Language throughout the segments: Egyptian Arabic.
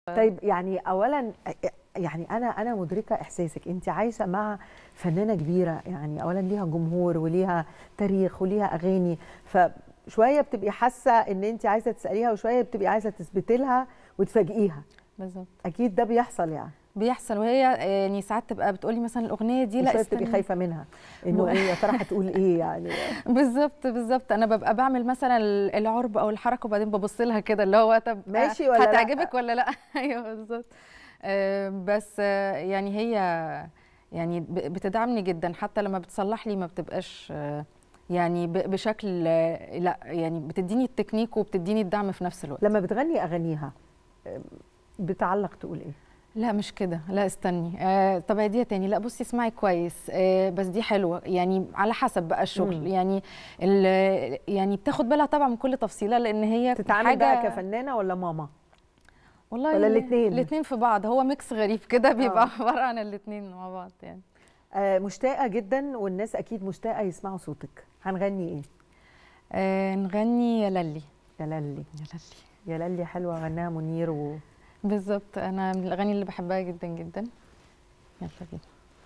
طيب يعني اولا يعني انا انا مدركه احساسك انت عايشه مع فنانه كبيره يعني اولا ليها جمهور وليها تاريخ وليها اغاني فشويه بتبقي حاسه ان انت عايزه تساليها وشويه بتبقي عايزه تثبتي لها وتفاجئيها بالظبط اكيد ده بيحصل يعني بيحصل وهي يعني ساعات تبقى بتقولي مثلا الاغنيه دي لا وشويه بتبقي استني. خايفه منها انه ايه يا ترى هتقول ايه يعني بالظبط بالظبط انا ببقى بعمل مثلا العرب او الحركه وبعدين ببص لها كده اللي هو طب ماشي ولا لأ؟ هتعجبك ولا لا ايوه بالظبط آه، بس آه، يعني هي يعني ب- بتدعمني جدا حتى لما بتصلح لي ما بتبقاش آه، يعني ب- بشكل آه، لا يعني بتديني التكنيك وبتديني الدعم في نفس الوقت لما بتغني اغانيها بتعلق تقول ايه لا مش كده لا استني آه طب دي تاني لا بصي اسمعي كويس آه بس دي حلوه يعني على حسب بقى الشغل مم. يعني ال- يعني بتاخد بالها طبعا من كل تفصيله لان هي تتعامل حاجه بقى كفنانه ولا ماما والله ولا الاتنين؟ الاثنين في بعض هو ميكس غريب كده بيبقى آه. عباره عن الاثنين مع بعض يعني آه مشتاقه جدا والناس اكيد مشتاقه يسمعوا صوتك هنغني ايه آه نغني يا للي يا للي يا للي يا للي حلوه غناها منير و... بالظبط انا من الاغاني اللي بحبها جدا جدا يلا بينا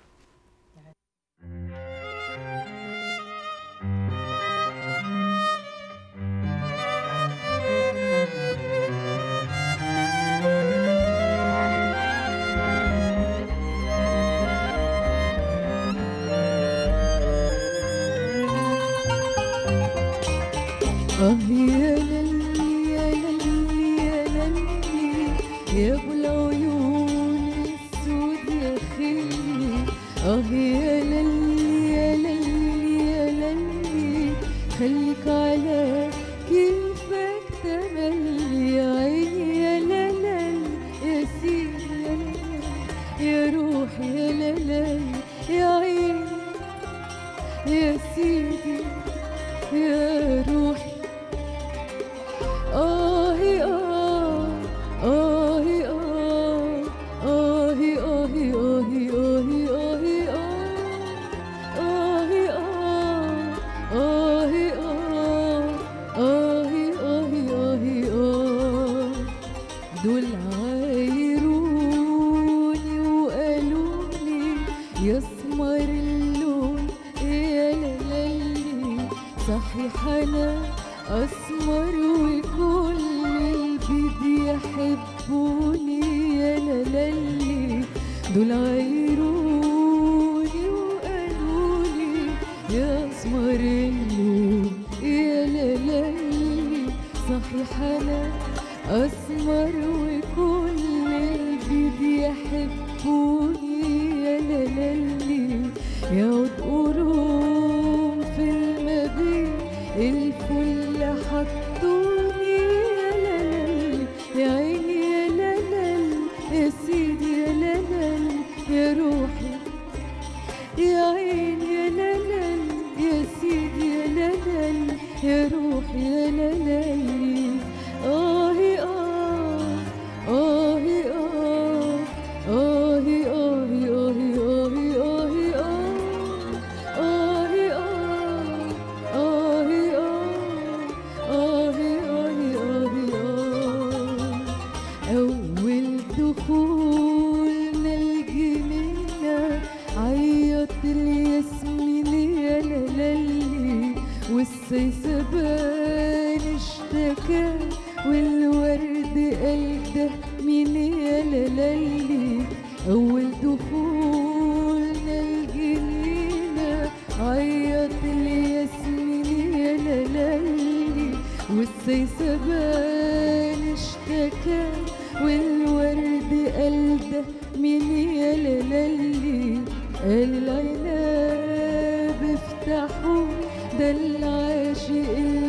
آه يا للي يا للي يا للي يا ابو العيون السود يا خلي اه يا للي يا للي يا للي خليك على كيفك تملي يا عيني يا للل يا سيدي يا للل يا روحي يا للل يا عيني يا سيدي يا روحي آهي آه آهي آه آهي آهي آهي آهي آهي آه آهي آه آهي آه آهي آهي آهي آه دول عايروني وقالولي يا اسمر اللون يا لالي صحيح انا اسمر وكل البيض يحبوني يا لالي دول عايروني وقالولي يا اسمر اللون يا لالي صحيح انا اسمر وكل البيض يحبوني يا لالي يعود قرون في المبيت الفل حطوني يا لالي يا عيني يا لالي يا سيدي يا لالي يا روحي يا عيني يا لالي يا سيدي يا لالي يا روحي يا لالي آهي آه آهي آه آهي آهي آهي آهي آهي آه آهي آه آهي آه آهي آهي آهي آه أول دخولنا الجنينة عيط الياسمين يا لالي والسيسبان اشتكى والورد قال ده مين يا لالي أول دخولنا الجنينة عيط الياسمين يا لالي والسيسبان اشتكى والورد قال ده مين يا لالي قال العناب افتحوا ده العاشق